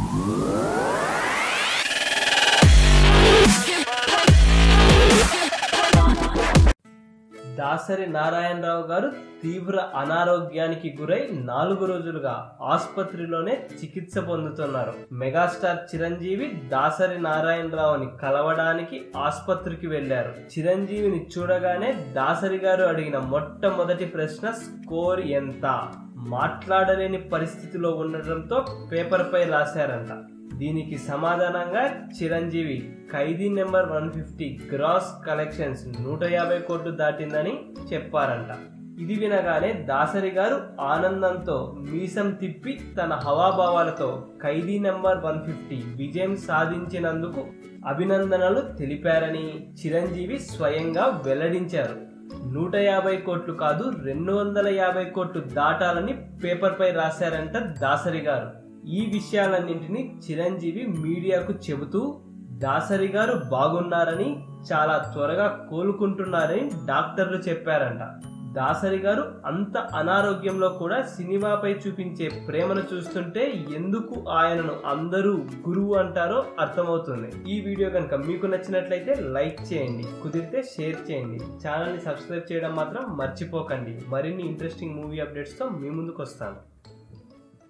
దాసరి నారాయణరావు గారు తీవ్ర అనారోగ్యానికి గురై నాలుగు రోజులుగా ఆసుపత్రిలోనే చికిత్స పొందుతున్నారు మెగాస్టార్ చిరంజీవి దాసరి నారాయణరావుని కలవడానికి ఆసుపత్రికి వెళ్లారు చిరంజీవిని చూడగానే దాసరి గారు అడిగిన మొట్టమొదటి ప్రశ్న స్కోర్ ఎంత మాట్లాడలేని పరిస్థితిలో ఉండటంతో పేపర్ పై రాశారంట దీనికి సమాధానంగా Chiranjeevi Khaidi number one fifty gross collections నూట యాభై కోట్లు దాటిందని చెప్పారంట ఇది వినగానే దాసరి గారు ఆనందంతో మీసం తిప్పి తన హవాభావాలతో ఖైదీ నెంబర్ వన్ ఫిఫ్టీ విజయం సాధించినందుకు అభినందనలు తెలిపారని చిరంజీవి స్వయంగా వెల్లడించారు నూట యాభై కోట్లు కాదు రెండు వందల యాభై కోట్లు దాటాలని పేపర్పై రాశారంట దాసరి గారు ఈ విషయాలన్నింటినీ చిరంజీవి మీడియాకు చెబుతూ దాసరి గారు బాగున్నారని చాలా త్వరగా కోలుకుంటున్నారని డాక్టర్లు చెప్పారంట దాసరి గారు అంత అనారోగ్యంలో కూడా సినిమాపై చూపించే ప్రేమను చూస్తుంటే ఎందుకు ఆయనను అందరూ గురువు అంటారో అర్థమవుతుంది ఈ వీడియో కనుక మీకు నచ్చినట్లయితే లైక్ చేయండి కుదిరితే షేర్ చేయండి ఛానల్ని సబ్స్క్రైబ్ చేయడం మాత్రం మర్చిపోకండి మరిన్ని ఇంట్రెస్టింగ్ మూవీ అప్డేట్స్తో మీ ముందుకు వస్తాను